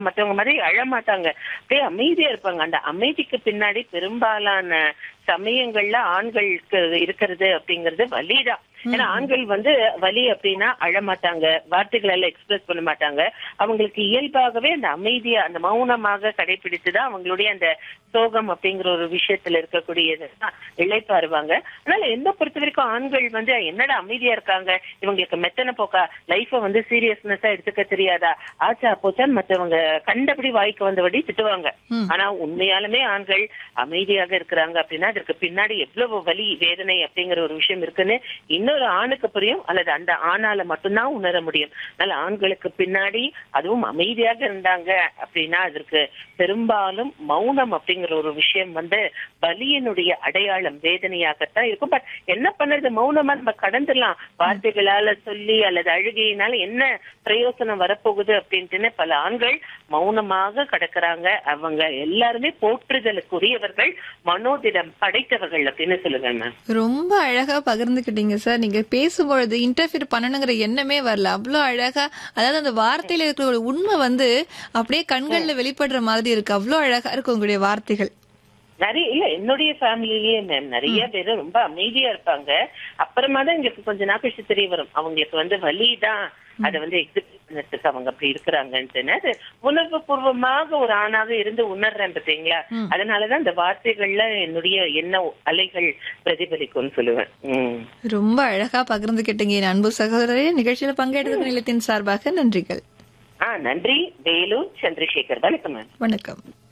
மத்தவங்க மாதிரி அழமாட்டாங்க அப்படியே அமைதியா இருப்பாங்க அந்த அமைதிக்கு பின்னாடி பெரும்பாலான சமயங்கள்ல ஆண்களுக்கு இருக்கிறது அப்படிங்கறது வலிதான் ஏன்னா ஆண்கள் வந்து வலி அப்படின்னா அழமாட்டாங்க வார்த்தைகளால எக்ஸ்பிரஸ் பண்ண மாட்டாங்க அவங்களுக்கு இயல்பாகவே அந்த அமைதியா அந்த மௌனமாக கடைபிடித்துதான் அவங்களுடைய அந்த சோகம் அப்படிங்கிற ஒரு விஷயத்துல இருக்கக்கூடியது இழைப்பாருவாங்க அதனால என்ன பொறுத்த வரைக்கும் ஆண்கள் வந்து என்னடா அமைதியா இருக்காங்க இவங்களுக்கு மெத்தனை போக்கா லைஃப வந்து சீரியஸ்னஸா எடுத்துக்க தெரியாதா ஆச்சா போச்சான்னு மத்தவங்க கண்டபடி வாய்க்கு வந்தபடி திட்டுவாங்க ம். ஆனா உண்மையாலுமே ஆண்கள் அமைதியாக இருக்கிறாங்க அப்படின்னா அதற்கு பின்னாடி எவ்வளவு வலி வேதனை அப்படிங்கிற ஒரு விஷயம் இருக்குன்னு இன்னொரு ஆணுக்கு புரியும் அல்லது அந்த ஆணால மட்டும்தான் உணர முடியும் அதனால ஆண்களுக்கு பின்னாடி அதுவும் அமைதியாக இருந்தாங்க அப்படின்னா அதற்கு பெரும்பாலும் மௌனம் அப்படிங்கிற ஒரு விஷயம் வந்து வலியினுடைய அடையாளம் வேதனையாகத்தான் இருக்கும் பட் என்ன பண்றது மௌனமா நம்ம கடந்துடலாம் வார்த்தைகளால சொல்லி அல்லது அழுகையினால என்ன பிரயோசனம் வரப்போகுது அப்படின்ட்டுன்னு பல ஆண்கள் மௌனமாக கடக்குறாங்க அவங்க எல்லாருமே போற்றுதலுக்குரியவர்கள் மனோதிடம் படைத்தவர்கள் அப்படின்னு சொல்லுவேன் மேம் ரொம்ப அழகா பகிர்ந்துக்கிட்டீங்க சார் நீங்க பேசும்பொழுது இன்டர்ஃபியர் பண்ணணுங்கிற எண்ணமே வரல அவ்வளவு அழகா அதாவது அந்த வார்த்தையில இருக்கிற ஒரு உண்மை வந்து அப்படியே கண்கள்ல வெளிப்படுற மாதிரி இருக்கு அவ்வளவு அழகா இருக்கு உங்களுடைய வார்த்தைகள் நிறைய இல்ல என்னுடைய ஃபேமிலிலயே மேம் நிறைய பேர் ரொம்ப அமைதியா இருப்பாங்க அப்புறமா தான் எங்களுக்கு கொஞ்ச நாள் கழிச்சு தெரிய வரும் அவங்களுக்கு வந்து வலிதான் அதை வந்து எக்ஸிபிட் பண்ணதுக்கு அவங்க அப்படி இருக்கிறாங்கன்ட்டுன்னு அது உணர்வு பூர்வமாக ஒரு ஆணாக இருந்து உணர்றேன் பார்த்தீங்களா ம். அதனாலதான் இந்த வார்த்தைகள்ல என்னுடைய எண்ண அலைகள் பிரதிபலிக்கும்னு சொல்லுவேன் உம் ரொம்ப அழகா பகிர்ந்துக்கிட்டீங்க என் அன்பு சகோதரரே நிகழ்ச்சியில பங்கெடுத்த நிலையத்தின் சார்பாக நன்றிகள் ஆ நன்றி வேலூர் சந்திரசேகர் வணக்கம் மேம் வணக்கம்